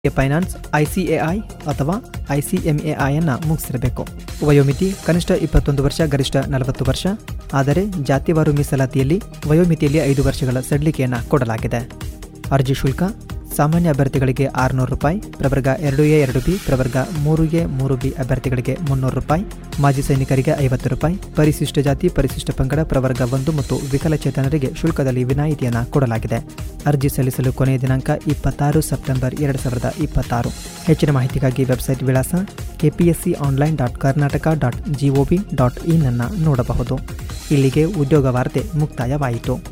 finance ICAI ಅಥವಾ ಐಸಿಎಂಎಐ ಅನ್ನು ಮುಗಿಸಿರಬೇಕು ವಯೋಮಿತಿ ಕನಿಷ್ಠ ಇಪ್ಪತ್ತೊಂದು ವರ್ಷ ಗರಿಷ್ಠ ನಲವತ್ತು ವರ್ಷ ಆದರೆ ಜಾತಿವಾರು ಮೀಸಲಾತಿಯಲ್ಲಿ ವಯೋಮಿತಿಯಲ್ಲಿ ಐದು ವರ್ಷಗಳ ಸಡಿಲಿಕೆಯನ್ನು ಕೊಡಲಾಗಿದೆ ಅರ್ಜಿ ಶುಲ್ಕ ಸಾಮಾನ್ಯ ಅಭ್ಯರ್ಥಿಗಳಿಗೆ ಆರುನೂರು ರೂಪಾಯಿ ಪ್ರವರ್ಗ ಎರಡು ಎ ಎರಡು ಬಿ ಪ್ರವರ್ಗ ಮೂರು ಎ ಮೂರು ಬಿ ಅಭ್ಯರ್ಥಿಗಳಿಗೆ ಮುನ್ನೂರು ರೂಪಾಯಿ ಮಾಜಿ ಸೈನಿಕರಿಗೆ ಐವತ್ತು ರೂಪಾಯಿ ಪರಿಶಿಷ್ಟ ಜಾತಿ ಪರಿಶಿಷ್ಟ ಪಂಗಡ ಪ್ರವರ್ಗ ಒಂದು ಮತ್ತು ವಿಕಲಚೇತನರಿಗೆ ಶುಲ್ಕದಲ್ಲಿ ವಿನಾಯಿತಿಯನ್ನು ಕೊಡಲಾಗಿದೆ ಅರ್ಜಿ ಸಲ್ಲಿಸಲು ಕೊನೆಯ ದಿನಾಂಕ ಇಪ್ಪತ್ತಾರು ಸೆಪ್ಟೆಂಬರ್ ಎರಡು ಸಾವಿರದ ಇಪ್ಪತ್ತಾರು ಹೆಚ್ಚಿನ ಮಾಹಿತಿಗಾಗಿ ವೆಬ್ಸೈಟ್ ವಿಳಾಸ KPSC online dot Karnataka dot gov dot in ಅನ್ನು ನೋಡಬಹುದು ಇಲ್ಲಿಗೆ ಉದ್ಯೋಗ ವಾರ್ತೆ ಮುಕ್ತಾಯವಾಯಿತು